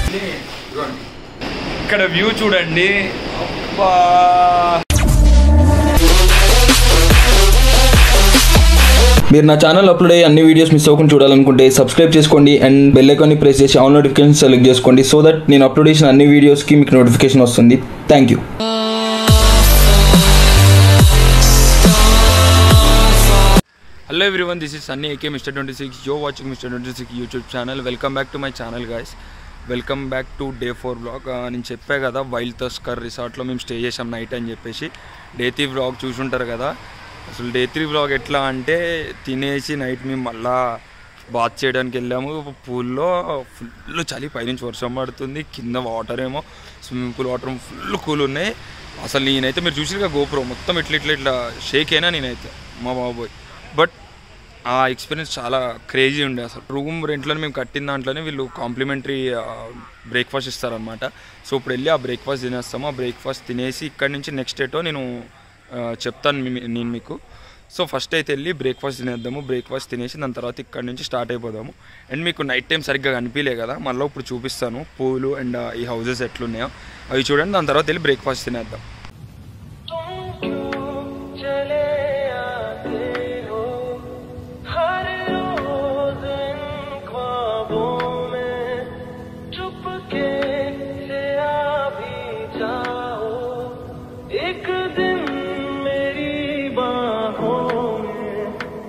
ఇక్కడ వ్యూ చూడండి అబ్బా మీరు నా ఛానల్ అప్లోడ్ అయ్యే అన్ని వీడియోస్ మిస్ అవ్వకుండా చూడాలనుకుంటే సబ్స్క్రైబ్ చేసుకోండి అండ్ బెల్ ఐకాన్ని ప్రెస్ చేసి ఆల్ నోటిఫికేషన్ సెలెక్ట్ చేసుకోండి సో దట్ నేను అప్లోడ్ చేసిన అన్ని వీడియోస్కి మీకు నోటిఫికేషన్ వస్తుంది thank you hello everyone this is Sunny A K mister twenty six you're watching mister twenty six YouTube channel welcome back to my channel guys welcome back to day four vlog నేను చెప్పా కదా wild tusker రిసార్ట్లో మేము stay చేసాం night అని చెప్పేసి day three blog చూసుంటారు కదా అసలు డే త్రీ బ్లాగ్ ఎట్లా అంటే తినేసి నైట్ మేము మళ్ళా బాత్ చేయడానికి వెళ్ళాము పూల్లో ఫుల్ చలి పైనుంచి వర్షం పడుతుంది కింద వాటర్ ఏమో swimming pool water full cool ఉన్నాయి అసలు నేనైతే మీరు చూసిరుగా గోప్రో మొత్తం ఇట్లా ఇట్లా ఇట్లా షేక్ అయినా నేనైతే మా బాబోయ్ బట్ ఆ ఎక్స్పీరియన్స్ చాలా క్రేజీ ఉండే అసలు రూమ్ రెంట్లో మేము కట్టిన దాంట్లోనే వీళ్ళు కాంప్లిమెంటరీ బ్రేక్ఫాస్ట్ ఇస్తారనమాట సో ఇప్పుడు వెళ్ళి ఆ బ్రేక్ఫాస్ట్ తినేస్తాము ఆ బ్రేక్ఫాస్ట్ తినేసి ఇక్కడి నుంచి నెక్స్ట్ ఏటో నేను ఆ, చెప్తాను మీ- నేను మీకు సో ఫస్ట్ అయితే వెళ్ళి బ్రేక్ఫాస్ట్ తినేద్దాము బ్రేక్ఫాస్ట్ తినేసి దాని తర్వాత ఇక్కడ నుంచి స్టార్ట్ అయిపోదాము అండ్ మీకు నైట్ టైం సరిగ్గా కనిపించలే కదా మళ్ళీ ఇప్పుడు చూపిస్తాను పూలు అండ్ ఈ హౌసెస్ ఎట్లున్నాయో అవి చూడండి దాని తర్వాత వెళ్ళి బ్రేక్ఫాస్ట్ తినేద్దాం चले आते हो हर रोज इन ख्वाबों में चुपके से आ भी जाओ एक दिन मेरी बाहों में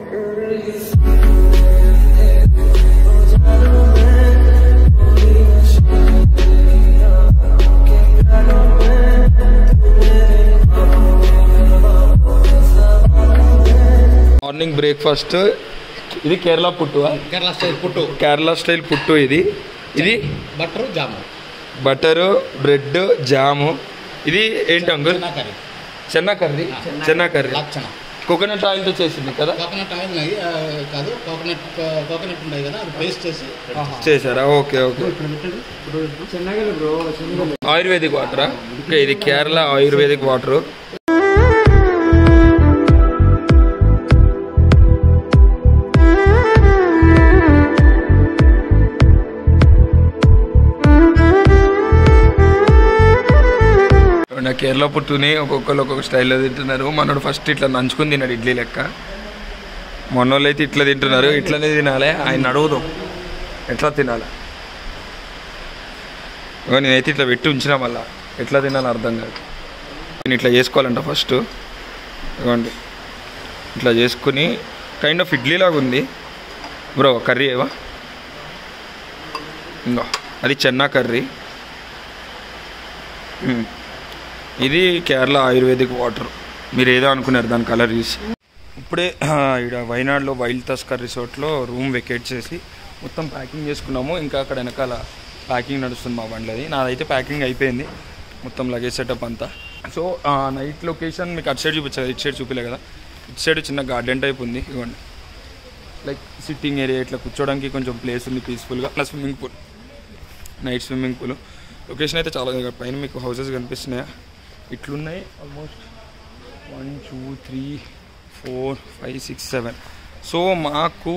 మార్నింగ్ బ్రేక్ఫాస్ట్ ఇది కేరళ పుట్టు కేరళ స్టైల్ పుట్టు కేరళ స్టైల్ పుట్టు ఇది ఇది butter jam butter bread jam ఇది ఏంటి uncle chana curry chana curry chana curry లక్షణ కోకోనట్ ఆయిల్తో చేసింది కదా కోకోనట్ ఆయిల్ ఉన్నాయి ఆ, కాదు కోకోనట్ కోకోనట్ ఉన్నాయి కదా అది పేస్ట్ చేసి చేశారా ఓకే ఓకే ఆయుర్వేదిక్ వాటరా ఓకే ఇది కేరళ ఆయుర్వేదిక్ వాటర్ నా కేరళ పుట్టుని ఒక్కొక్కరు ఒక్కొక్క స్టైల్లో తింటున్నారు మనోడు ఫస్ట్ ఇట్లా నంచుకుని తిన్నాడు ఇడ్లీ లెక్క మొన్నోళ్ళు అయితే ఇట్లా తింటున్నారు ఇట్లనే తినాలి ఆయన అడుగుదాం ఎట్లా తినాలి ఇగో నేనైతే ఇట్లా పెట్టి ఉంచిన మళ్ళా ఎట్లా తినాలో అర్థం కాదు నేను ఇట్లా చేసుకోవాలంట ఫస్ట్ ఇవ్వండి ఇట్లా చేసుకుని కైండ్ ఆఫ్ ఇడ్లీ లాగా ఉంది బ్రో కర్రీ ఏవా ఇంకో అది చెన్నా కర్రీ మ్మ్. ఇది కేరళ ఆయుర్వేదిక్ వాటర్ మీరు ఏదో అనుకున్నారు దాని కలర్ చూసి ఇప్పుడే ఇక్కడ వైనాడులో వైల్డ్ తస్కర్ రిసార్ట్లో రూమ్ వెకేట్ చేసి మొత్తం ప్యాకింగ్ చేసుకున్నాము ఇంకా అక్కడ వెనకాల ప్యాకింగ్ నడుస్తుంది మా బండ్లది నాదైతే ప్యాకింగ్ అయిపోయింది మొత్తం లగేజ్ సెటప్ అంతా సో నైట్ లొకేషన్ మీకు అటు సైడ్ చూపించారు ఇటు సైడ్ చూపిలే కదా ఇటు సైడ్ చిన్న గార్డెన్ టైప్ ఉంది ఇవ్వండి లైక్ సిట్టింగ్ ఏరియా ఇట్లా కూర్చోడానికి కొంచెం ప్లేస్ ఉంది పీస్ఫుల్గా plus swimming pool night swimming pool location అయితే చాలా దగ్గర పైన మీకు హౌసెస్ కనిపిస్తున్నాయా ఇట్లున్నాయి almost one two three four five six seven so మాకు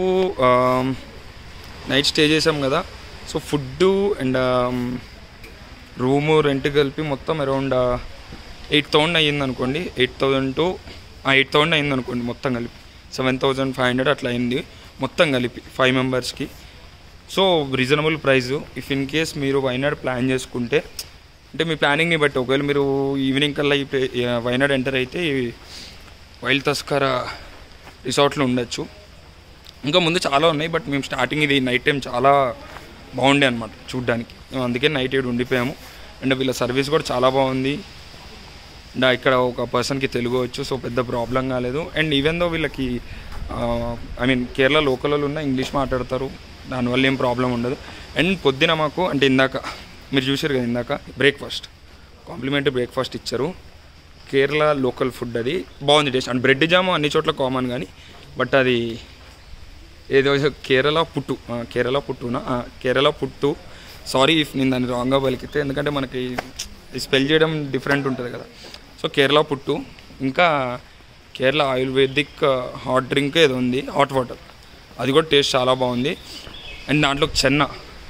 నైట్ స్టే చేసాం కదా so food and room rent కలిపి మొత్తం అరౌండ్ ఎయిట్ థౌజండ్ అయ్యింది అనుకోండి eight thousand to eight thousand అయింది అనుకోండి మొత్తం కలిపి సెవెన్ థౌజండ్ ఫైవ్ హండ్రెడ్ అట్లా అయింది మొత్తం కలిపి ఫైవ్ మెంబర్స్కి so reasonable price if in case మీరు వైనాడ్ ప్లాన్ చేసుకుంటే అంటే మీ ప్లానింగ్ని బట్టి ఒకవేళ మీరు ఈవినింగ్ కల్లా ఈ ప్లే- ఈ వైనాడ్ ఎంటర్ అయితే ఈ వైల్డ్ తస్కర రిసార్ట్లో ఉండొచ్చు ఇంకా ముందు చాలా ఉన్నాయి బట్ మేము స్టార్టింగ్ ఇది నైట్ టైం చాలా బాగుండే అనమాట చూడ్డానికి మేము అందుకే నైట్ ఏడు ఉండిపోయాము అండ్ వీళ్ళ సర్వీస్ కూడా చాలా బాగుంది అండ్ ఇక్కడ ఒక పర్సన్కి తెలుగు వచ్చు సో పెద్ద ప్రాబ్లం కాలేదు అండ్ ఈవెన్ దో వీళ్ళకి ఐ మీన్ కేరళ లోకల్ వాళ్ళు ఉన్న ఇంగ్లీష్ మాట్లాడతారు దానివల్ల ఏం ప్రాబ్లం ఉండదు అండ్ పొద్దున మాకు అంటే ఇందాక మీరు చూసారు కదా ఇందాక బ్రేక్ఫాస్ట్ కాంప్లిమెంటరీ బ్రేక్ఫాస్ట్ ఇచ్చారు కేరళ లోకల్ ఫుడ్ అది బాగుంది టేస్ట్ అండ్ బ్రెడ్ జామ్ అన్ని చోట్ల కామన్ కానీ బట్ అది ఏదో కేరళ పుట్టు ఆ, కేరళ పుట్టునా ఆ, కేరళ పుట్టు సారీ ఇఫ్ నేను దాన్ని రాంగ్గా పలికితే ఎందుకంటే మనకి స్పెల్ చేయడం డిఫరెంట్ ఉంటుంది కదా సో కేరళ పుట్టు ఇంకా కేరళ ఆయుర్వేదిక్ హాట్ డ్రింక్ ఏదో ఉంది హాట్ వాటర్ అది కూడా టేస్ట్ చాలా బాగుంది అండ్ దాంట్లో చెన్న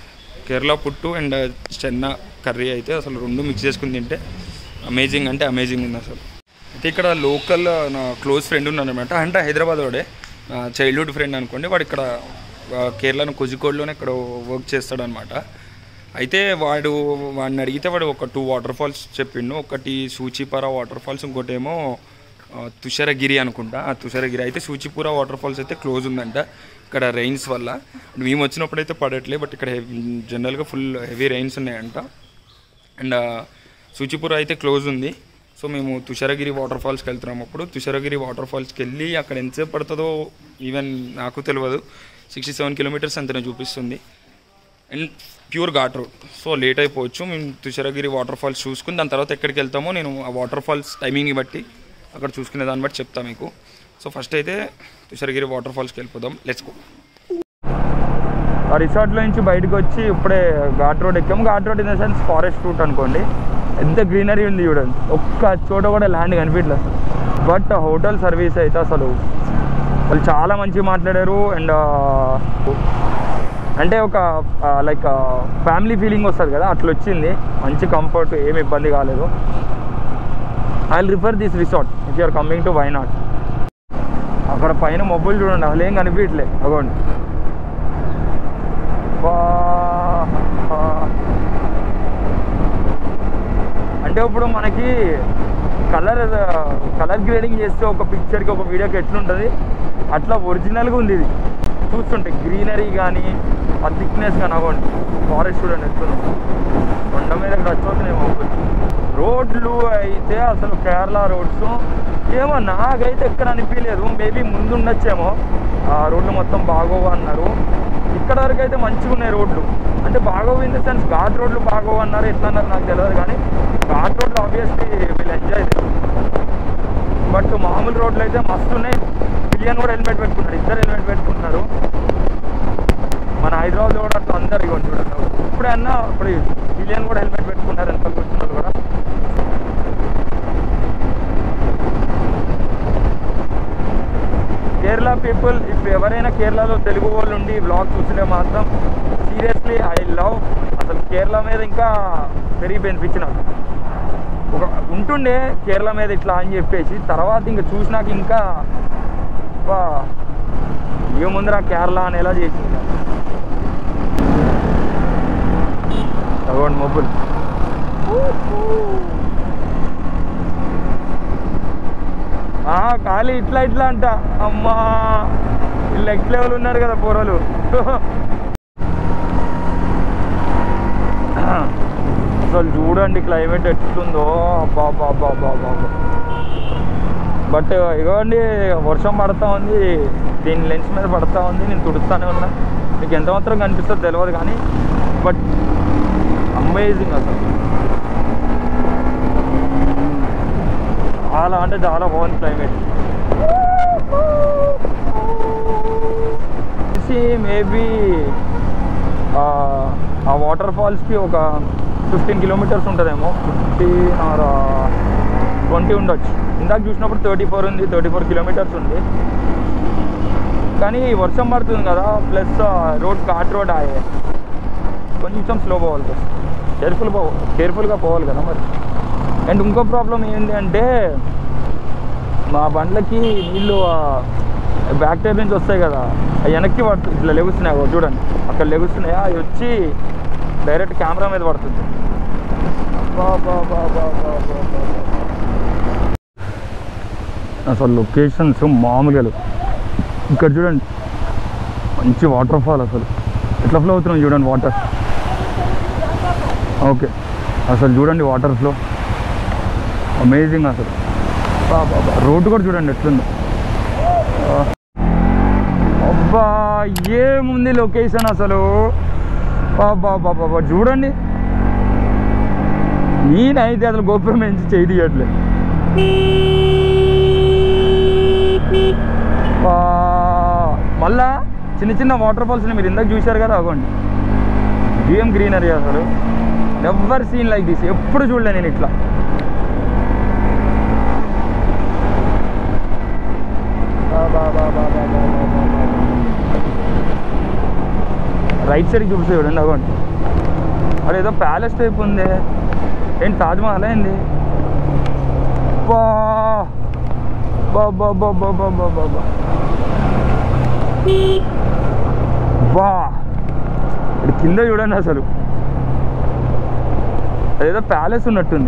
కేరళ పుట్టు అండ్ చెన్న కర్రీ అయితే అసలు రెండు మిక్స్ చేసుకుని తింటే అమేజింగ్ అంటే అమేజింగ్ ఉంది అసలు అయితే ఇక్కడ లోకల్ నా క్లోజ్ ఫ్రెండ్ ఉన్నాడనమాట అంటే హైదరాబాద్ వాడే చైల్డ్హుడ్ ఫ్రెండ్ అనుకోండి వాడు ఇక్కడ ఆ, కేరళను కోజికోడ్లోనే ఇక్కడ వర్క్ చేస్తాడనమాట అయితే వాడు వాడిని అడిగితే వాడు ఒక టూ వాటర్ ఫాల్స్ చెప్పిండు ఒకటి సూచిపార వాటర్ ఫాల్స్ ఇంకోటి ఏమో ఆ, తుషారగిరి అనుకుంటా ఆ తుషారగిరి అయితే సూచిపుర వాటర్ ఫాల్స్ అయితే క్లోజ్ ఉందంట ఇక్కడ రెయిన్స్ వల్ల మేము వచ్చినప్పుడు అయితే పడట్లే బట్ ఇక్కడ జనరల్గా ఫుల్ హెవీ రెయిన్స్ ఉన్నాయంట అండ్ సూచిపుర అయితే క్లోజ్ ఉంది సో మేము తుషారగిరి వాటర్ ఫాల్స్కి వెళ్తున్నాం అప్పుడు తుషారగిరి వాటర్ ఫాల్స్కి వెళ్ళి అక్కడ ఎంతసేపు పడుతుందో ఈవెన్ నాకు తెలియదు సిక్స్టీ సెవెన్ కిలోమీటర్స్ అంతనే చూపిస్తుంది and pure ghat road so late అయిపోవచ్చు మేము తుషారగిరి వాటర్ ఫాల్స్ చూసుకుని దాని తర్వాత ఎక్కడికి వెళ్తామో నేను ఆ వాటర్ ఫాల్స్ టైమింగ్ బట్టి అక్కడ చూసుకునే దాన్ని బట్టి చెప్తాను మీకు సో ఫస్ట్ అయితే తుషారగిరి వాటర్ ఫాల్స్కి వెళ్ళిపోదాం లెట్స్ గో ఆ రిసార్ట్లో నుంచి బయటకు వచ్చి ఇప్పుడే ఘాట్ రోడ్ ఎక్కాము ghat road in the sense forest route అనుకోండి ఎంత గ్రీనరీ ఉంది చూడండి ఒక్క చోట కూడా ల్యాండ్ కనిపించలేదు అసలు బట్ హోటల్ సర్వీస్ అయితే అసలు వాళ్ళు చాలా మంచిగా మాట్లాడారు అండ్ అంటే ఒక లైక్ ఫ్యామిలీ ఫీలింగ్ వస్తుంది కదా అట్లా వచ్చింది మంచి కంఫర్ట్ ఏమి ఇబ్బంది కాలేదు I refer this resort if you're coming to Wayanad అక్కడ పైన మొబైల్ చూడండి అసలు ఏం కనిపించలే అగోండి వా అంటే ఇప్పుడు మనకి కలర్ కలర్ గ్రేడింగ్ చేస్తే ఒక పిక్చర్కి ఒక వీడియోకి ఎట్లుంటుంది అట్లా ఒరిజినల్గా ఉంది ఇది చూస్తుంటే గ్రీనరీ కానీ ఆ థిక్నెస్ కానీ అవ్వండి ఫారెస్ట్ చూడండి ఎట్లుంది కొండ మీద టచ్ అవుతున్నాయి రోడ్లు అయితే అసలు కేరళ రోడ్స్ ఏమో నాకైతే ఎక్కడ అనిపించలేదు మేబీ ముందు ఉండొచ్చేమో ఆ రోడ్లు మొత్తం బాగోవు అన్నారు ఇక్కడ వరకు అయితే మంచిగా ఉన్నాయి రోడ్లు అంటే బాగోవు ఇన్ ద సెన్స్ ఘాట్ రోడ్లు బాగోవు అన్నారు ఎట్లా అన్నారు నాకు తెలియదు కానీ ఘాట్ రోడ్లు ఆబ్వియస్లీ వీళ్ళు ఎంజాయ్ బట్ మామూలు రోడ్లు అయితే మస్తు ఉన్నాయి పిలియన్ కూడా హెల్మెట్ పెట్టుకున్నారు ఇద్దరు హెల్మెట్ పెట్టుకుంటున్నారు మన హైదరాబాద్ కూడా అట్లా అందరు ఇవ్వండి చూడండి ఇప్పుడే అన్నా ఇప్పుడు పిలియన్ కూడా హెల్మెట్ పెట్టుకున్నారు ఎంత కూర్చున్నారు కూడా కేరళ పీపుల్ ఇఫ్ ఎవరైనా కేరళలో తెలుగు వాళ్ళు ఉండి బ్లాగ్ చూసినా మాత్రం సీరియస్లీ ఐ లవ్ అసలు కేరళ మీద ఇంకా పెరిగిపోయింది నాకు ఒక ఉంటుండే కేరళ మీద ఇట్లా అని చెప్పేసి తర్వాత ఇంకా చూసినాక ఇంకా అబ్బా, ఏముందిరా కేరళ అనేలా చేసింది అగోండి మొబైల్ ఆ, ఖాళీ ఇట్లా ఇట్లా అంట అమ్మా వీళ్ళు నెక్స్ట్ లెవెల్ ఉన్నారు కదా పోరలు అసలు చూడండి క్లైమేట్ ఎట్లుందో అబ్బా అబ్బా అబ్బా అబ్బా అబ్బా అబ్బా. బట్ ఇగోండి వర్షం పడతా ఉంది దీని లెన్స్ మీద పడతా ఉంది నేను తుడుస్తానే ఉన్నా మీకు ఎంత మాత్రం కనిపిస్తుందో తెలియదు కానీ బట్ అమేజింగ్ అసలు చాలా అంటే చాలా బాగుంది క్లైమేట్ మేబీ ఆ వాటర్ ఫాల్స్కి ఒక ఫిఫ్టీన్ కిలోమీటర్స్ ఉంటుందేమో ఫిఫ్టీన్ ఆర్ ట్వంటీ ఉండొచ్చు ఇందాక చూసినప్పుడు థర్టీ ఫోర్ ఉంది థర్టీ ఫోర్ కిలోమీటర్స్ ఉంది కానీ వర్షం పడుతుంది కదా ప్లస్ రోడ్ ఘాట్ రోడ్ ఆయే కొంచెం స్లో పోవాలి కేర్ఫుల్ పో కేర్ఫుల్గా పోవాలి కదా మరి అండ్ ఇంకో ప్రాబ్లం ఏంటి అంటే మా బండ్లకి నీళ్ళు బ్యాక్ టైప్ నుంచి వస్తాయి కదా అవి వెనక్కి పడుతుంది ఇట్లా లెగుస్తున్నాయి అగో చూడండి అక్కడ లెగుస్తున్నాయి అవి వచ్చి డైరెక్ట్ కెమెరా మీద పడుతుంది బా బా బా బా బా బా బా బా. అసలు లొకేషన్స్ మామూలుగా లేవు. ఇక్కడ చూడండి మంచి వాటర్ ఫాల్ అసలు ఎట్లా ఫ్లో అవుతున్నాం చూడండి వాటర్ ఓకే అసలు చూడండి వాటర్ ఫ్లో అమేజింగ్ అసలు రోడ్డు కూడా చూడండి ఎట్లుందో ఆ. అబ్బా ఏముంది లొకేషన్ అసలు బాబా బాబా చూడండి నేనైతే అసలు గోపురం నుంచి చేయి తీయట్లేదు వా. మళ్ళా చిన్న చిన్న వాటర్ ఫాల్స్ మీరు ఇందాక చూశారు కదా అవ్వండి ఏం గ్రీనరీ అసలు ఎవర్ సీన్ లైక్ దిస్ ఎప్పుడు చూడలే నేను ఇట్లా రైట్ సైడ్కి చూపిస్తే చూడండి అవ్వండి అరే ఏదో ప్యాలెస్ టైప్ ఉంది ఏంటి తాజ్మహల్ ఏంది బా బా బా బా బా బా బా బా బా బా ఇక్కడ కింద చూడండి అసలు అదేదో ప్యాలెస్ ఉన్నట్టుంది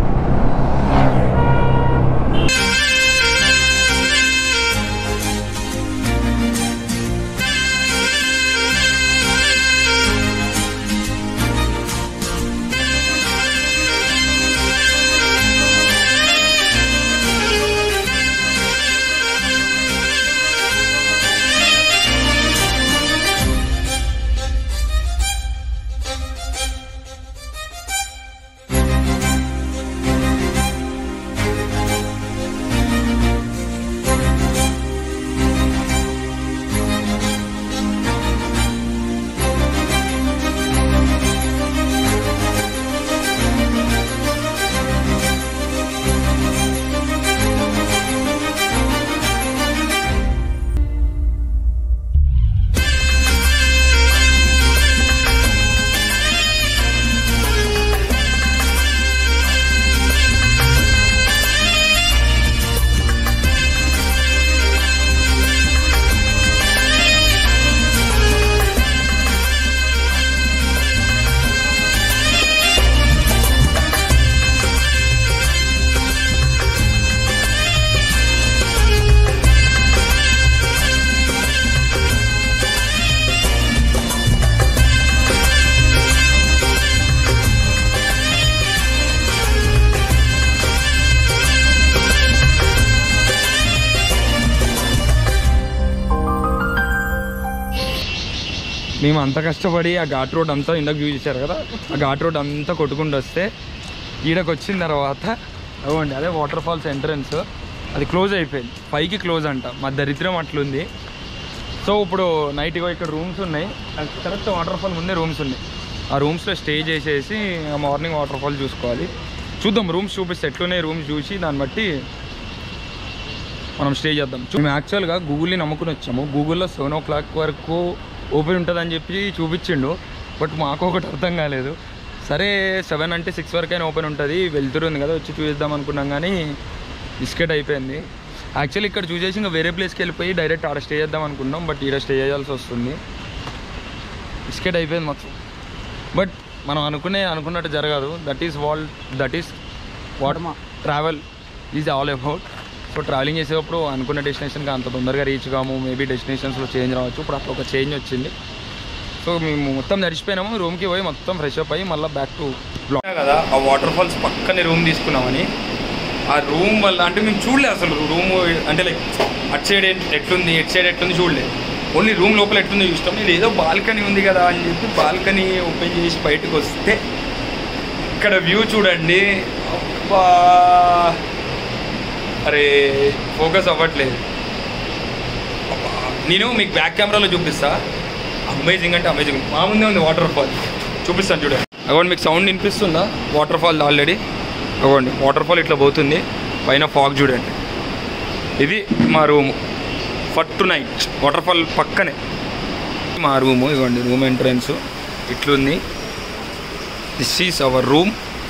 మేము అంత కష్టపడి ఆ ఘాట్ రోడ్ అంతా ఇందాక యూజ్ చేశారు కదా ఆ ఘాట్ రోడ్ అంతా కొట్టుకుంటూ వస్తే ఈడకి వచ్చిన తర్వాత అవ్వండి అదే వాటర్ ఫాల్స్ ఎంట్రన్స్ అది క్లోజ్ అయిపోయింది పైకి క్లోజ్ అంట మా దరిద్రం అట్లుంది సో ఇప్పుడు నైట్ ఇగో ఇక్కడ రూమ్స్ ఉన్నాయి కరెక్ట్ వాటర్ ఫాల్ ముందే రూమ్స్ ఉన్నాయి ఆ రూమ్స్లో స్టే చేసేసి మార్నింగ్ వాటర్ ఫాల్ చూసుకోవాలి చూద్దాం రూమ్స్ చూపిస్తే ఎట్లున్నాయి రూమ్స్ చూసి దాన్ని బట్టి మనం స్టే చేద్దాం చూ- మేము యాక్చువల్గా గూగుల్ని నమ్ముకుని వచ్చాము గూగుల్లో సెవెన్ ఓ క్లాక్ వరకు ఓపెన్ ఉంటుందని చెప్పి చూపించిండు బట్ మాకు ఒకటి అర్థం కాలేదు సరే సెవెన్ అంటే సిక్స్ వరకు అయినా ఓపెన్ ఉంటుంది వెళ్తురుంది కదా వచ్చి చూద్దాం అనుకున్నాం కానీ బిస్కెట్ అయిపోయింది యాక్చువల్లీ ఇక్కడ చూసేసి ఇంకా వేరే ప్లేస్కి వెళ్ళిపోయి డైరెక్ట్ ఆడ స్టే చేద్దాం అనుకున్నాం బట్ ఈడ స్టే చేయాల్సి వస్తుంది బిస్కెట్ అయిపోయింది మొత్తం బట్ మనం అనుకునే అనుకున్నట్టు జరగదు that is wall that is what travel is all about so travelling చేసేటప్పుడు అనుకున్న డెస్టినేషన్కి అంత తొందరగా రీచ్ కాము మేబీ డెస్టినేషన్స్లో చేంజ్ రావచ్చు ఇప్పుడు అట్లా ఒక చేంజ్ వచ్చింది సో మేము మొత్తం నడిచిపోయినాము రూమ్కి పోయి మొత్తం ఫ్రెష్ అప్ అయ్యి మళ్ళీ బ్యాక్ టు బ్లాక్ కదా ఆ వాటర్ ఫాల్స్ పక్కనే రూమ్ తీసుకున్నామని ఆ రూమ్ వల్ల అంటే మేము చూడలే అసలు రూమ్ అంటే లైక్ అటు సైడ్ ఎట్లుంది ఎటు సైడ్ ఎట్లుంది చూడలేదు ఓన్లీ రూమ్ లోపల ఎట్లుంది చూస్తాం ఇది ఏదో బాల్కనీ ఉంది కదా అని చెప్పి బాల్కనీ ఓపెన్ చేసి బయటకు వస్తే ఇక్కడ వ్యూ చూడండి అబ్బా అరే ఫోకస్ అవ్వట్లేదు అబ్బా. నేను మీకు బ్యాక్ కెమెరాలో చూపిస్తా అమేజింగ్ అంటే అమేజింగ్ మా ముందే ఉంది వాటర్ ఫాల్ చూపిస్తాను చూడండి అవ్వండి మీకు సౌండ్ వినిపిస్తుందా వాటర్ ఫాల్ ఆల్రెడీ అవ్వండి వాటర్ ఫాల్ ఇట్లా పోతుంది పైన ఫాగ్ చూడండి ఇది మా room for tonight waterfall పక్కనే మా రూము ఇవ్వండి రూమ్ ఎంట్రన్స్ ఇట్లుంది this is our room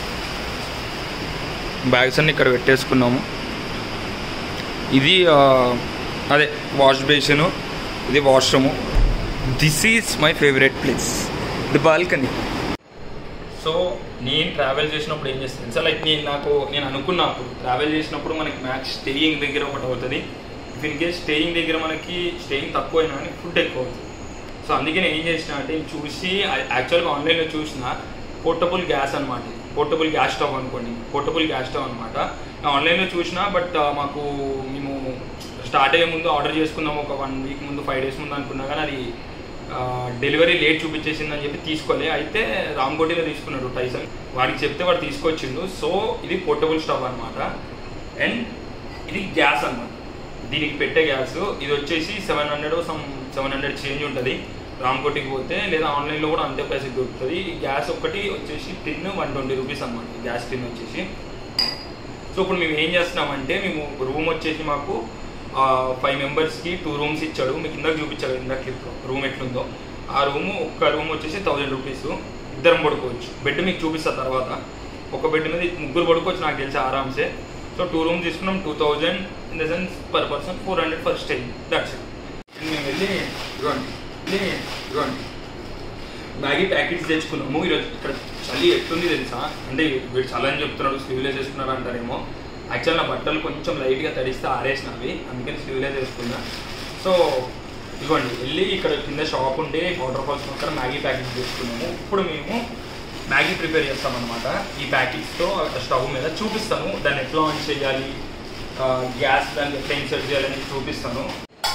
bags అన్ని ఇక్కడ పెట్టేసుకున్నాము ఇది ఆ, అదే వాష్ బేసిన్ ఇది washroom this is my favourite place the balcony so నేను ట్రావెల్ చేసినప్పుడు ఏం చేస్తాను సార్ లైక్ నేను నాకు నేను అనుకున్నప్పుడు ట్రావెల్ చేసినప్పుడు మనకి మ్యాక్స్ స్టేయింగ్ దగ్గర ఒకటి అవుతుంది ఇఫ్ ఇన్ కేస్ స్టేయింగ్ దగ్గర మనకి స్టేయింగ్ తక్కువ అయినా కానీ ఫుడ్ ఎక్కువ అవుతుంది సో అందుకే నేను ఏం చేసిన అంటే నేను చూసి యాక్చువల్గా ఆన్లైన్లో చూసిన పోర్టబుల్ గ్యాస్ అనమాట పోర్టబుల్ గ్యాస్ స్టవ్ అనుకోండి పోర్టబుల్ గ్యాస్ స్టవ్ అనమాట ఆన్లైన్లో చూసిన బట్ మాకు మేము స్టార్ట్ అయ్యే ముందు ఆర్డర్ చేసుకుందాం ఒక వన్ వీక్ ముందు ఫైవ్ డేస్ ముందు అనుకున్నా కానీ అది డెలివరీ లేట్ చూపించేసిందని చెప్పి తీసుకోలే అయితే రామ్కోటిలో తీసుకున్నాడు టైసన్ వాడికి చెప్తే వాడు తీసుకొచ్చిండు సో ఇది పోర్టబుల్ స్టవ్ అనమాట అండ్ ఇది గ్యాస్ అన్నమాట దీనికి పెట్టే గ్యాస్ ఇది వచ్చేసి seven hundred some seven hundred change ఉంటుంది రామ్కోటికి పోతే లేదా ఆన్లైన్లో కూడా అంతే ప్రైస్కి దొరుకుతుంది ఈ గ్యాస్ ఒక్కటి వచ్చేసి టిన్ వన్ ట్వంటీ రూపీస్ అనమాట గ్యాస్ టిన్ వచ్చేసి సో ఇప్పుడు మేము ఏం చేస్తున్నామంటే మేము రూమ్ వచ్చేసి మాకు ఫైవ్ మెంబర్స్కి టూ రూమ్స్ ఇచ్చాడు మీకు ఇందాక చూపించాడు ఇందాక క్లిప్ రూమ్ ఎట్లుందో ఆ రూము ఒక్క రూమ్ వచ్చేసి థౌజండ్ రూపీస్ ఇద్దరం పడుకోవచ్చు బెడ్ మీకు చూపిస్తా తర్వాత ఒక బెడ్ మీద ముగ్గురు పడుకోవచ్చు నాకు తెలిసి ఆరామ్సే సో టూ రూమ్ తీసుకున్నాం two thousand in the sense per person four hundred for stay that's it మేము వెళ్ళి ఇదిగోండి వెళ్ళి ఇదిగోండి మ్యాగీ ప్యాకెట్స్ తెచ్చుకున్నాము ఈరోజు ఇక్కడ చలి ఎట్లుంది తెలుసా అంటే వీడు చలి అని చెప్తున్నాడు స్లీవ్లెస్ వేసుకున్నారు అంటారేమో యాక్చువల్ నా బట్టలు కొంచెం లైట్గా తడిస్తే ఆరేసినవి అందుకని స్లీవ్లెస్ వేసుకున్నా సో ఇదిగోండి వెళ్ళి ఇక్కడ కింద షాప్ ఉంటే వాటర్ ఫాల్స్ పక్కన మ్యాగీ ప్యాకెట్స్ తీసుకున్నాము ఇప్పుడు మేము మ్యాగీ ప్రిపేర్ చేస్తామన్నమాట ఈ ప్యాకెట్స్తో స్టవ్ మీద చూపిస్తాను దాన్ని ఎట్లా ఆన్ చేయాలి గ్యాస్ దాన్ని ఎట్లా ఇన్సర్ట్ చేయాలని చూపిస్తాను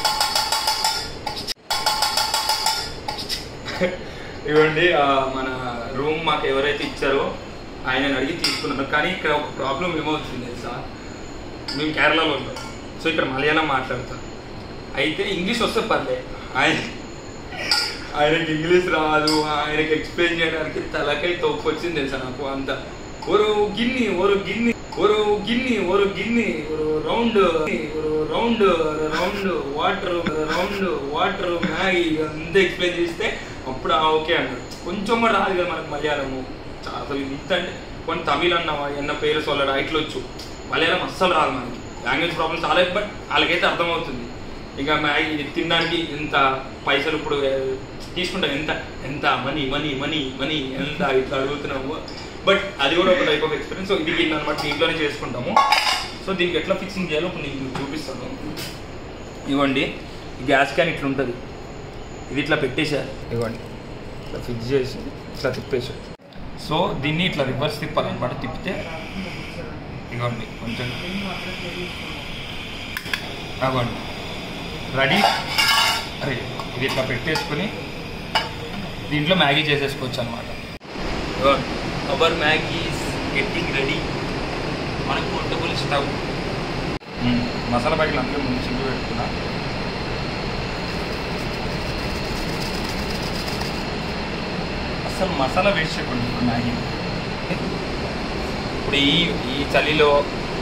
ఇవ్వండి ఆ, మన రూమ్ మాకు ఎవరైతే ఇచ్చారో ఆయన అడిగి తీసుకున్నాను కానీ ఇక్కడ ఒక ప్రాబ్లం ఏమవుతుంది తెలుసా మేము కేరళలో ఉంటాం సో ఇక్కడ మలయాళం మాట్లాడతాం అయితే ఇంగ్లీష్ వస్తే పర్లే ఆయన ఆయనకి ఇంగ్లీష్ రాదు ఆయనకి ఎక్స్ప్లెయిన్ చేయడానికి తలకై తోపు వచ్చింది తెలుసా నాకు అంత ஒரு గిన్ని ஒரு గిన్ని ஒரு గిన్ని ஒரு గిన్ని ஒரு రౌండ్ ஒரு round round water round water Maggi అంతా ఎక్స్ప్లెయిన్ చేస్తే అప్పుడు ఆ ఓకే అన్నాడు కొంచెం కూడా రాదు కదా మనకు మలయాళము చా- అసలు ఇంత అంటే కొన్ని తమిళ్ అన్న ఎన్న పేరు సొల్లడా ఇట్లా వచ్చు మలయాళం అస్సలు రాదు మనకి లాంగ్వేజ్ ప్రాబ్లమ్ చాలా బట్ వాళ్ళకైతే అర్థమవుతుంది ఇక మ్యాగీ ఇది తినడానికి ఇంత పైసలు ఇప్పుడు ఏ, తీసుకుంటాం ఎంత ఎంత మనీ మనీ మనీ మనీ ఎంత ఇట్లా అడుగుతున్నాము బట్ అది కూడా ఒక టైప్ ఆఫ్ ఎక్స్పీరియన్స్ సో ఇది గిన్నె అనమాట దీంట్లోనే చేసుకుంటాము సో దీనికి ఎట్లా ఫిక్సింగ్ చేయాలో ఇప్పుడు నేను మీకు చూపిస్తాను ఇవ్వండి ఈ గ్యాస్ క్యాన్ ఇట్లా ఉంటుంది ఇది ఇట్లా పెట్టేశారు ఇవ్వండి ఇట్లా ఫిక్స్ చేసి ఇట్లా తిప్పేశారు సో దీన్ని ఇట్లా రివర్స్ తిప్పాలన్నమాట తిప్పితే ఇవ్వండి కొంచెం అవ్వండి రెడీ అరే ఇది ఇట్లా పెట్టేసుకొని దీంట్లో మ్యాగీ చేసేసుకోవచ్చు అనమాట our Maggi is getting ready మన పోర్టబుల్ స్టవ్ మసాలా ప్యాకెట్లు అందులో ముందు చింపి పెట్టుకున్నా అసలు మసాలా వేస్ట్ చేయకండి ఇప్పుడు మ్యాగీ ఇప్పుడు ఈ ఈ చలిలో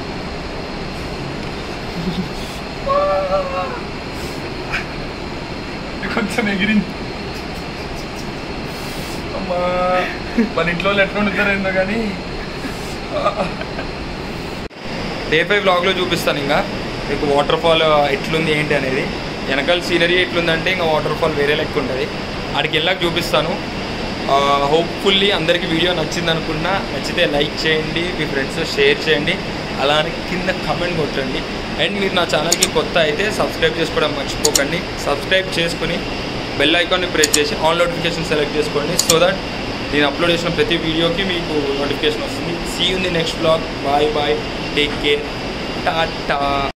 కొంచెం ఎగిరింది అమ్మా మన ఇంట్లో వాళ్ళు ఎట్లా ఉంటారో ఏందో కానీ డే ఫైవ్ వ్లాగ్లో చూపిస్తాను ఇంకా మీకు వాటర్ ఫాల్ ఎట్లుంది ఏంటి అనేది వెనకాల సీనరీ ఎట్లుందంటే ఇంకా వాటర్ ఫాల్ వేరే లెక్క ఉంటుంది ఆడికి వెళ్ళాక చూపిస్తాను హోప్ఫుల్లీ అందరికీ వీడియో నచ్చింది అనుకున్నా నచ్చితే లైక్ చేయండి మీ ఫ్రెండ్స్ షేర్ చేయండి అలానే కింద కమెంట్ కొట్టండి అండ్ మీరు నా ఛానల్కి కొత్త అయితే సబ్స్క్రైబ్ చేసుకోవడం మర్చిపోకండి సబ్స్క్రైబ్ చేసుకుని బెల్ ఐకాన్ని ప్రెస్ చేసి ఆన్ నోటిఫికేషన్ సెలెక్ట్ చేసుకోండి సో దట్ నేను అప్లోడ్ చేసిన ప్రతి వీడియోకి మీకు నోటిఫికేషన్ వస్తుంది see in the next vlog bye bye take care Tata